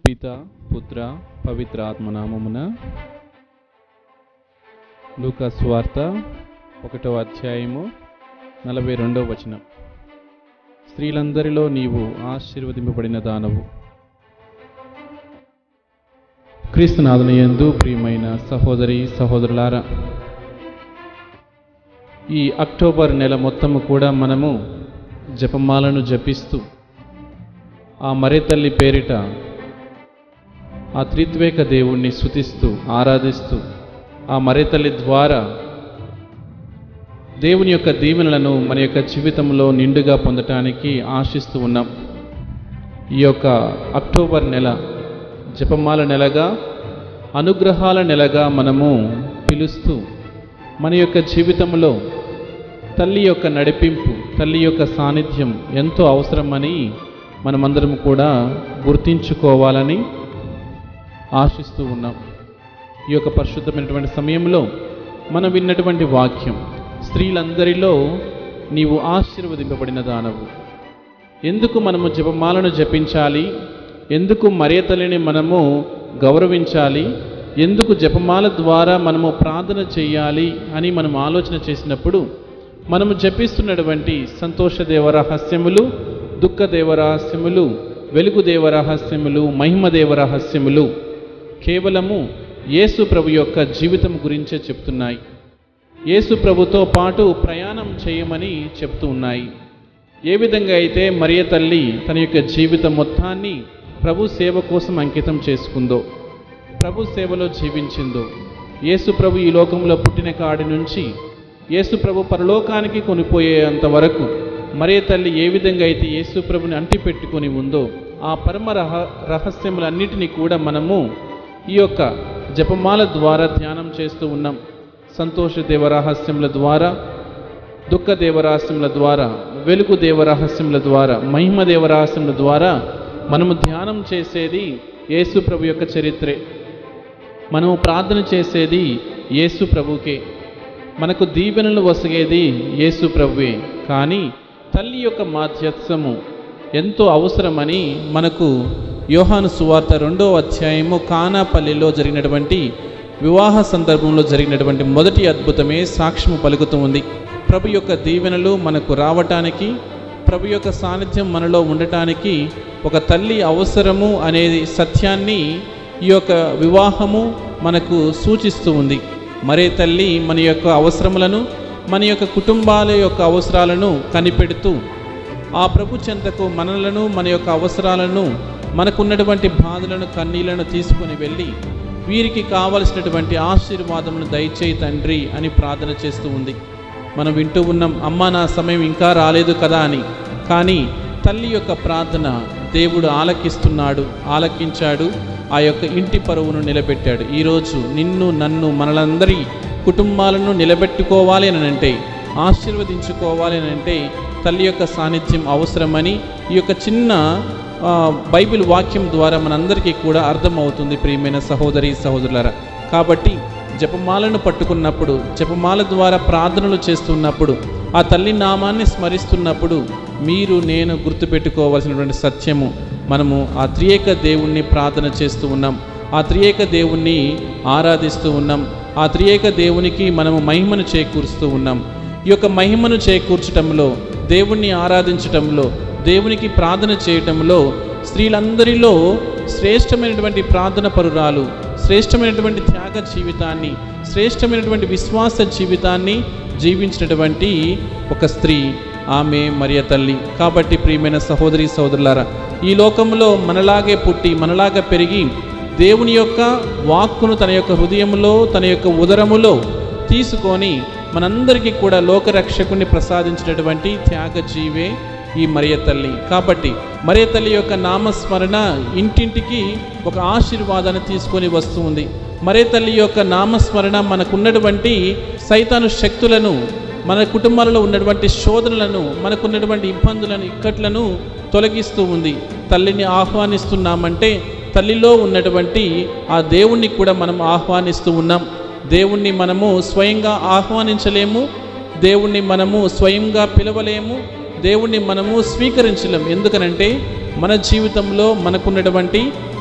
పిత పుత్ర పవిత్ర ఆత్మనామమున లూకా స్వార్త ఒకటో అధ్యాయము నలభై రెండవ వచనం స్త్రీలందరిలో నీవు ఆశీర్వదింపబడిన దానవు క్రీస్తునాథునియందు ప్రియమైన సహోదరి సహోదరులారా ఈ అక్టోబర్ నెల మొత్తము కూడా మనము జపమాలను జపిస్తూ ఆ మరే తల్లి పేరిట ఆ త్రిత్వేక దేవుణ్ణి స్తుతిస్తూ ఆరాధిస్తూ ఆ మరే తల్లి ద్వారా దేవుని యొక్క దీవెనలను మన యొక్క జీవితంలో నిండుగా పొందటానికి ఆశిస్తూ ఉన్నాం ఈ యొక్క అక్టోబర్ నెల జపమాల నెలగా అనుగ్రహాల నెలగా మనము పిలుస్తూ మన యొక్క జీవితంలో తల్లి యొక్క నడిపింపు తల్లి యొక్క సాన్నిధ్యం ఎంతో అవసరమని మనమందరం కూడా గుర్తించుకోవాలని ఆశిస్తూ ఉన్నాం ఈ యొక్క పరిశుద్ధమైనటువంటి సమయంలో మనం విన్నటువంటి వాక్యం స్త్రీలందరిలో నీవు ఆశీర్వదింపబడిన దానవు ఎందుకు మనము జపమాలను జపించాలి ఎందుకు మరే తల్లిని మనము గౌరవించాలి ఎందుకు జపమాల ద్వారా మనము ప్రార్థన చేయాలి అని మనం ఆలోచన చేసినప్పుడు మనము జపిస్తున్నటువంటి సంతోష దేవరహస్యములు దుఃఖ దేవరహస్యములు వెలుగు దేవరహస్యములు మహిమ దేవరహస్యములు కేవలము యేసు ప్రభు యొక్క జీవితం గురించే చెప్తున్నాయి యేసు ప్రభుతో పాటు ప్రయాణం చేయమని చెప్తూ ఉన్నాయి ఏ విధంగా అయితే మరియ తల్లి తన యొక్క జీవితం మొత్తాన్ని ప్రభు సేవ కోసం అంకితం చేసుకుందో ప్రభు సేవలో జీవించిందో యేసు ప్రభు ఈ లోకంలో పుట్టిన కాడి నుంచి యేసు ప్రభు పరలోకానికి కొనిపోయేంత వరకు మరే తల్లి ఏ విధంగా అయితే యేసు ప్రభుని అంటిపెట్టుకొని ఉందో ఆ పరమ రహ రహస్యములన్నిటినీ కూడా మనము ఈ యొక్క జపమాల ద్వారా ధ్యానం చేస్తూ ఉన్నాం సంతోష దేవరహస్యముల ద్వారా దుఃఖ దేవరహస్యముల ద్వారా వెలుగు దేవరహస్యముల ద్వారా మహిమ దేవరహస్యముల ద్వారా మనము ధ్యానం చేసేది యేసు ప్రభు యొక్క చరిత్రే మనము ప్రార్థన చేసేది యేసు ప్రభుకే మనకు దీవెనలు వసగేది యేసు ప్రభువే కానీ తల్లి యొక్క మాధ్యత్సము ఎంతో అవసరమని మనకు యోహాను సువార్త రెండో అధ్యాయము కానాపల్లిలో జరిగినటువంటి వివాహ సందర్భంలో జరిగినటువంటి మొదటి అద్భుతమే సాక్ష్యము పలుకుతూ ఉంది ప్రభు యొక్క దీవెనలు మనకు రావటానికి ప్రభు యొక్క సాన్నిధ్యం మనలో ఉండటానికి ఒక తల్లి అవసరము అనేది సత్యాన్ని ఈ యొక్క వివాహము మనకు సూచిస్తూ ఉంది మరే తల్లి మన యొక్క అవసరములను మన యొక్క కుటుంబాల యొక్క అవసరాలను కనిపెడుతూ ఆ ప్రభు చెంతకు మనలను మన యొక్క అవసరాలను మనకున్నటువంటి బాధలను కన్నీళ్లను తీసుకొని వెళ్ళి వీరికి కావలసినటువంటి ఆశీర్వాదమును దయచేయి తండ్రి అని ప్రార్థన చేస్తూ ఉంది మనం వింటూ ఉన్నాం అమ్మ నా సమయం ఇంకా రాలేదు కదా అని కానీ తల్లి యొక్క ప్రార్థన దేవుడు ఆలకిస్తున్నాడు ఆలకించాడు ఆ యొక్క ఇంటి పరువును నిలబెట్టాడు ఈరోజు నిన్ను నన్ను మనలందరి కుటుంబాలను నిలబెట్టుకోవాలి అని అంటే ఆశీర్వదించుకోవాలి అని అంటే తల్లి యొక్క సాన్నిధ్యం అవసరమని ఈ యొక్క చిన్న ఆ, బైబిల్ వాక్యం ద్వారా మనందరికీ కూడా అర్థమవుతుంది ప్రియమైన సహోదరి సహోదరులరా కాబట్టి జపమాలను పట్టుకున్నప్పుడు జపమాల ద్వారా ప్రార్థనలు చేస్తున్నప్పుడు ఆ తల్లి నామాన్ని స్మరిస్తున్నప్పుడు మీరు నేను గుర్తుపెట్టుకోవాల్సినటువంటి సత్యము మనము ఆ త్రియేక దేవుణ్ణి ప్రార్థన చేస్తూ ఉన్నాం ఆ త్రియేక దేవుణ్ణి ఆరాధిస్తూ ఉన్నాం ఆ త్రియేక దేవునికి మనము మహిమను చేకూరుస్తూ ఉన్నాం ఈ యొక్క మహిమను చేకూర్చటంలో దేవుణ్ణి ఆరాధించటంలో దేవునికి ప్రార్థన చేయటంలో స్త్రీలందరిలో శ్రేష్టమైనటువంటి ప్రార్థన పరురాలు శ్రేష్టమైనటువంటి త్యాగ జీవితాన్ని శ్రేష్టమైనటువంటి విశ్వాస జీవితాన్ని జీవించినటువంటి ఒక స్త్రీ ఆమె మరియ తల్లి కాబట్టి ప్రియమైన సహోదరి సహోదరులారా ఈ లోకంలో మనలాగే పుట్టి మనలాగా పెరిగి దేవుని యొక్క వాక్కును తన యొక్క హృదయములో తన యొక్క ఉదరములో తీసుకొని మనందరికీ కూడా లోకరక్షకుని ప్రసాదించినటువంటి త్యాగ జీవే ఈ మరియ తల్లి కాబట్టి మరియ తల్లి యొక్క నామస్మరణ ఇంటింటికి ఒక ఆశీర్వాదాన్ని తీసుకొని వస్తూ ఉంది మరియ తల్లి యొక్క నామస్మరణ మనకున్నటువంటి సైతాను శక్తులను మన కుటుంబాలలో ఉన్నటువంటి శోధనలను మనకున్నటువంటి ఇబ్బందులను ఇక్కట్లను తొలగిస్తూ ఉంది తల్లిని ఆహ్వానిస్తున్నామంటే తల్లిలో ఉన్నటువంటి ఆ దేవుణ్ణి కూడా మనం ఆహ్వానిస్తూ ఉన్నాం దేవుణ్ణి మనము స్వయంగా ఆహ్వానించలేము దేవుణ్ణి మనము స్వయంగా పిలవలేము దేవుణ్ణి మనము స్వీకరించలేము ఎందుకనంటే మన జీవితంలో మనకున్నటువంటి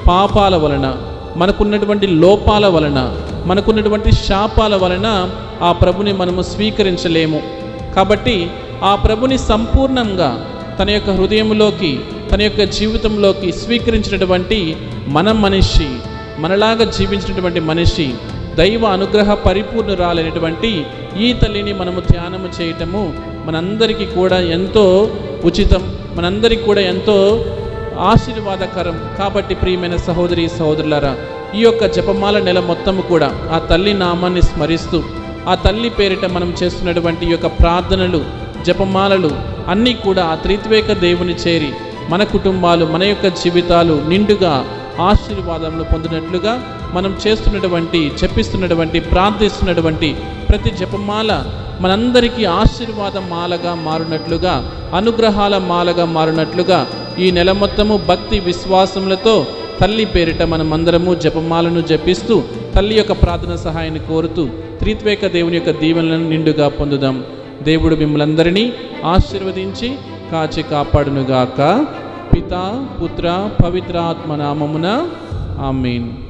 పాపాల వలన మనకున్నటువంటి లోపాల వలన మనకున్నటువంటి శాపాల వలన ఆ ప్రభుని మనము స్వీకరించలేము కాబట్టి ఆ ప్రభుని సంపూర్ణంగా తన యొక్క హృదయంలోకి తన యొక్క జీవితంలోకి స్వీకరించినటువంటి మన మనిషి మనలాగా జీవించినటువంటి మనిషి దైవ అనుగ్రహ పరిపూర్ణురాలైనటువంటి ఈ తల్లిని మనము ధ్యానము చేయటము మనందరికీ కూడా ఎంతో ఉచితం మనందరికీ కూడా ఎంతో ఆశీర్వాదకరం కాబట్టి ప్రియమైన సహోదరి సహోదరులారా ఈ యొక్క జపమాల నెల మొత్తము కూడా ఆ తల్లి నామాన్ని స్మరిస్తూ ఆ తల్లి పేరిట మనం చేస్తున్నటువంటి ఈ యొక్క ప్రార్థనలు జపమాలలు అన్నీ కూడా ఆ త్రిత్వేక దేవుని చేరి మన కుటుంబాలు మన యొక్క జీవితాలు నిండుగా ఆశీర్వాదములు పొందినట్లుగా మనం చేస్తున్నటువంటి చెప్పిస్తున్నటువంటి ప్రార్థిస్తున్నటువంటి ప్రతి జపమాల మనందరికీ ఆశీర్వాద మాలగా మారునట్లుగా అనుగ్రహాల మాలగా మారునట్లుగా ఈ నెల మొత్తము భక్తి విశ్వాసములతో తల్లి పేరిట మనమందరము జపమాలను జపిస్తూ తల్లి యొక్క ప్రార్థన సహాయాన్ని కోరుతూ త్రిత్వేక దేవుని యొక్క దీవెనలను నిండుగా పొందుదాం దేవుడు మిమ్మల్ందరినీ ఆశీర్వదించి కాచి కాపాడునుగాక పిత పుత్ర పవిత్రాత్మ నామమున ఆమీన్